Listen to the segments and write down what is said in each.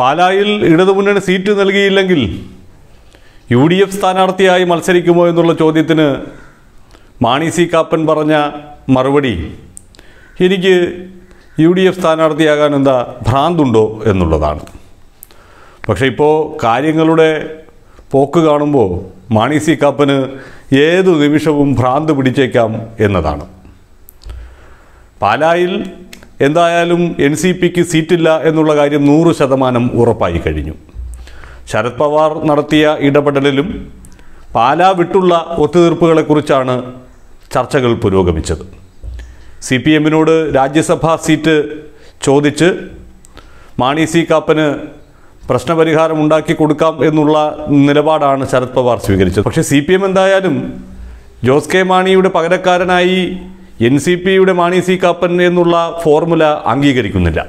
പാലായിൽ ഇടതുമുന്നണി സീറ്റ് നൽകിയില്ലെങ്കിൽ യു ഡി എഫ് സ്ഥാനാർത്ഥിയായി മത്സരിക്കുമോ എന്നുള്ള ചോദ്യത്തിന് മാണി സി കാപ്പൻ പറഞ്ഞ മറുപടി എനിക്ക് യു ഡി എഫ് സ്ഥാനാർത്ഥിയാകാൻ എന്താ ഭ്രാന്തുണ്ടോ എന്നുള്ളതാണ് പക്ഷേ ഇപ്പോൾ കാര്യങ്ങളുടെ പോക്ക് കാണുമ്പോൾ മാണി സി കാപ്പന് ഏതു നിമിഷവും ഭ്രാന്ത് പിടിച്ചേക്കാം എന്നതാണ് പാലായിൽ എന്തായാലും എൻ സി പിക്ക് സീറ്റില്ല എന്നുള്ള കാര്യം നൂറ് ശതമാനം ഉറപ്പായി കഴിഞ്ഞു ശരത് പവാർ നടത്തിയ ഇടപെടലിലും പാലാ വിട്ടുള്ള ഒത്തുതീർപ്പുകളെക്കുറിച്ചാണ് ചർച്ചകൾ പുരോഗമിച്ചത് സി പി എമ്മിനോട് രാജ്യസഭാ സീറ്റ് ചോദിച്ച് മാണി സി കാപ്പന് പ്രശ്നപരിഹാരം ഉണ്ടാക്കി കൊടുക്കാം എന്നുള്ള നിലപാടാണ് ശരത് പവാർ സ്വീകരിച്ചത് പക്ഷേ സി പി എം എന്തായാലും ജോസ് കെ മാണിയുടെ പകരക്കാരനായി എൻ സി പിയുടെ മാണി സി കാപ്പൻ എന്നുള്ള ഫോർമുല അംഗീകരിക്കുന്നില്ല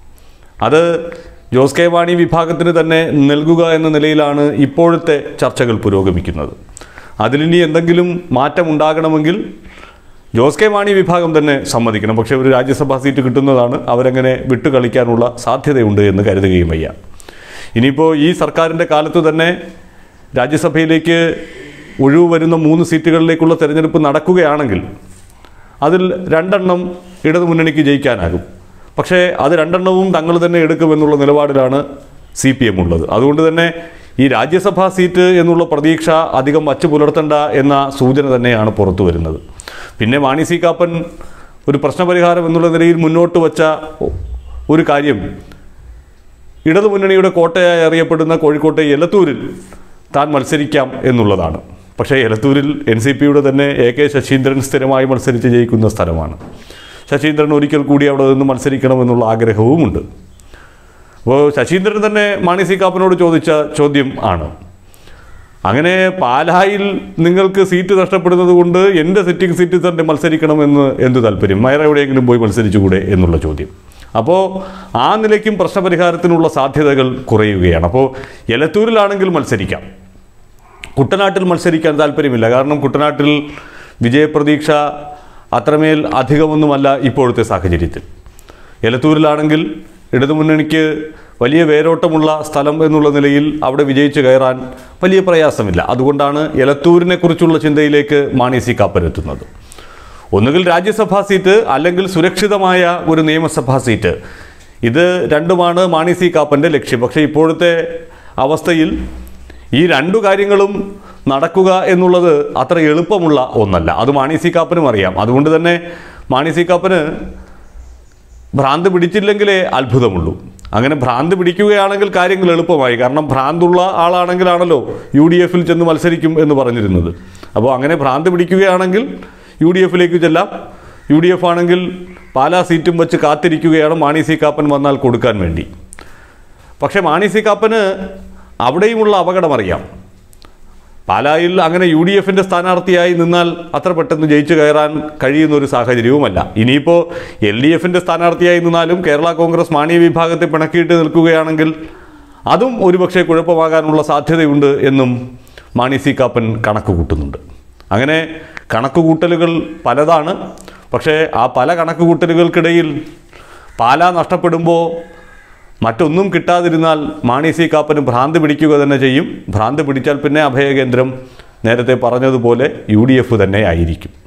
അത് ജോസ് കെ മാണി വിഭാഗത്തിന് തന്നെ നൽകുക എന്ന നിലയിലാണ് ഇപ്പോഴത്തെ ചർച്ചകൾ പുരോഗമിക്കുന്നത് അതിലിനി എന്തെങ്കിലും മാറ്റം ഉണ്ടാകണമെങ്കിൽ ജോസ് കെ മാണി വിഭാഗം തന്നെ സമ്മതിക്കണം പക്ഷേ ഒരു രാജ്യസഭാ സീറ്റ് കിട്ടുന്നതാണ് അവരങ്ങനെ വിട്ടു കളിക്കാനുള്ള സാധ്യതയുണ്ട് എന്ന് കരുതുകയും വയ്യ ഇനിയിപ്പോൾ ഈ സർക്കാരിൻ്റെ കാലത്ത് തന്നെ രാജ്യസഭയിലേക്ക് ഒഴിവ് വരുന്ന മൂന്ന് സീറ്റുകളിലേക്കുള്ള തെരഞ്ഞെടുപ്പ് നടക്കുകയാണെങ്കിൽ അതിൽ രണ്ടെണ്ണം ഇടതുമുന്നണിക്ക് ജയിക്കാനാകും പക്ഷേ അത് രണ്ടെണ്ണവും തങ്ങൾ തന്നെ എടുക്കുമെന്നുള്ള നിലപാടിലാണ് സി പി എം ഉള്ളത് അതുകൊണ്ട് തന്നെ ഈ രാജ്യസഭാ സീറ്റ് എന്നുള്ള പ്രതീക്ഷ അധികം വച്ചു പുലർത്തേണ്ട എന്ന സൂചന തന്നെയാണ് പുറത്തു വരുന്നത് പിന്നെ മാണി സി കാപ്പൻ ഒരു പ്രശ്നപരിഹാരം എന്നുള്ള നിലയിൽ മുന്നോട്ട് വച്ച ഒരു കാര്യം ഇടതുമുന്നണിയുടെ കോട്ടയായി അറിയപ്പെടുന്ന കോഴിക്കോട്ടെ എലത്തൂരിൽ താൻ മത്സരിക്കാം എന്നുള്ളതാണ് പക്ഷേ എലത്തൂരിൽ എൻ സി പിയുടെ തന്നെ എ കെ ശശീന്ദ്രൻ സ്ഥിരമായി മത്സരിച്ച് ജയിക്കുന്ന സ്ഥലമാണ് ശശീന്ദ്രൻ ഒരിക്കൽ കൂടി അവിടെ നിന്ന് മത്സരിക്കണമെന്നുള്ള ആഗ്രഹവുമുണ്ട് അപ്പോൾ ശശീന്ദ്രൻ തന്നെ മാണി സി കാപ്പനോട് ചോദിച്ച ചോദ്യം ആണ് അങ്ങനെ പാലായിൽ നിങ്ങൾക്ക് സീറ്റ് നഷ്ടപ്പെടുന്നത് കൊണ്ട് എൻ്റെ സിറ്റിംഗ് സീറ്റിൽ തന്നെ മത്സരിക്കണമെന്ന് എന്ത് താല്പര്യം വേറെ എവിടെയെങ്കിലും പോയി മത്സരിച്ചുകൂടെ എന്നുള്ള ചോദ്യം അപ്പോൾ ആ നിലയ്ക്കും പ്രശ്നപരിഹാരത്തിനുള്ള സാധ്യതകൾ കുറയുകയാണ് അപ്പോൾ എലത്തൂരിലാണെങ്കിൽ മത്സരിക്കാം കുട്ടനാട്ടിൽ മത്സരിക്കാൻ താല്പര്യമില്ല കാരണം കുട്ടനാട്ടിൽ വിജയപ്രതീക്ഷ അത്രമേൽ അധികമൊന്നുമല്ല ഇപ്പോഴത്തെ സാഹചര്യത്തിൽ എലത്തൂരിലാണെങ്കിൽ ഇടതുമുന്നണിക്ക് വലിയ വേരോട്ടമുള്ള സ്ഥലം എന്നുള്ള നിലയിൽ അവിടെ വിജയിച്ച് കയറാൻ വലിയ പ്രയാസമില്ല അതുകൊണ്ടാണ് എലത്തൂരിനെ കുറിച്ചുള്ള ചിന്തയിലേക്ക് മാണി സി കാപ്പനെത്തുന്നത് ഒന്നുകിൽ രാജ്യസഭാ സീറ്റ് അല്ലെങ്കിൽ സുരക്ഷിതമായ ഒരു നിയമസഭാ സീറ്റ് ഇത് രണ്ടുമാണ് മാണി സി കാപ്പൻ്റെ ലക്ഷ്യം പക്ഷേ ഇപ്പോഴത്തെ അവസ്ഥയിൽ ഈ രണ്ടു കാര്യങ്ങളും നടക്കുക എന്നുള്ളത് അത്ര എളുപ്പമുള്ള ഒന്നല്ല അത് മാണി സി കാപ്പനും അറിയാം അതുകൊണ്ട് തന്നെ മാണി സി കാപ്പന് ഭ്രാന്ത് പിടിച്ചില്ലെങ്കിലേ അത്ഭുതമുള്ളൂ അങ്ങനെ ഭ്രാന്ത് പിടിക്കുകയാണെങ്കിൽ കാര്യങ്ങൾ എളുപ്പമായി കാരണം ഭ്രാന്തുള്ള ആളാണെങ്കിലാണല്ലോ യു ഡി എഫിൽ ചെന്ന് മത്സരിക്കും എന്ന് പറഞ്ഞിരുന്നത് അപ്പോൾ അങ്ങനെ ഭ്രാന്ത് പിടിക്കുകയാണെങ്കിൽ യു ഡി എഫിലേക്ക് ചെല്ലാം യു ഡി എഫ് ആണെങ്കിൽ പാലാ സീറ്റും വെച്ച് കാത്തിരിക്കുകയാണ് മാണി സി കാപ്പൻ വന്നാൽ കൊടുക്കാൻ വേണ്ടി പക്ഷേ മാണി സി കാപ്പന് അവിടെയുമുള്ള അപകടം അറിയാം പാലായിൽ അങ്ങനെ യു ഡി എഫിൻ്റെ സ്ഥാനാർത്ഥിയായി നിന്നാൽ അത്ര പെട്ടെന്ന് ജയിച്ചു കയറാൻ കഴിയുന്ന ഒരു സാഹചര്യവുമല്ല ഇനിയിപ്പോൾ എൽ ഡി എഫിൻ്റെ സ്ഥാനാർത്ഥിയായി നിന്നാലും കേരള കോൺഗ്രസ് മാണി വിഭാഗത്തെ പിണക്കിയിട്ട് നിൽക്കുകയാണെങ്കിൽ അതും ഒരുപക്ഷെ കുഴപ്പമാകാനുള്ള സാധ്യതയുണ്ട് എന്നും മാണി സി കാപ്പൻ കണക്ക് കൂട്ടുന്നുണ്ട് അങ്ങനെ കണക്ക് കൂട്ടലുകൾ പലതാണ് പക്ഷേ ആ പല കണക്ക് കൂട്ടലുകൾക്കിടയിൽ പാലാ നഷ്ടപ്പെടുമ്പോൾ മറ്റൊന്നും കിട്ടാതിരുന്നാൽ മാണി സി കാപ്പന് ഭ്രാന്ത് പിടിക്കുക തന്നെ ചെയ്യും ഭ്രാന്ത് പിടിച്ചാൽ പിന്നെ അഭയകേന്ദ്രം നേരത്തെ പറഞ്ഞതുപോലെ യു ഡി എഫ് തന്നെ ആയിരിക്കും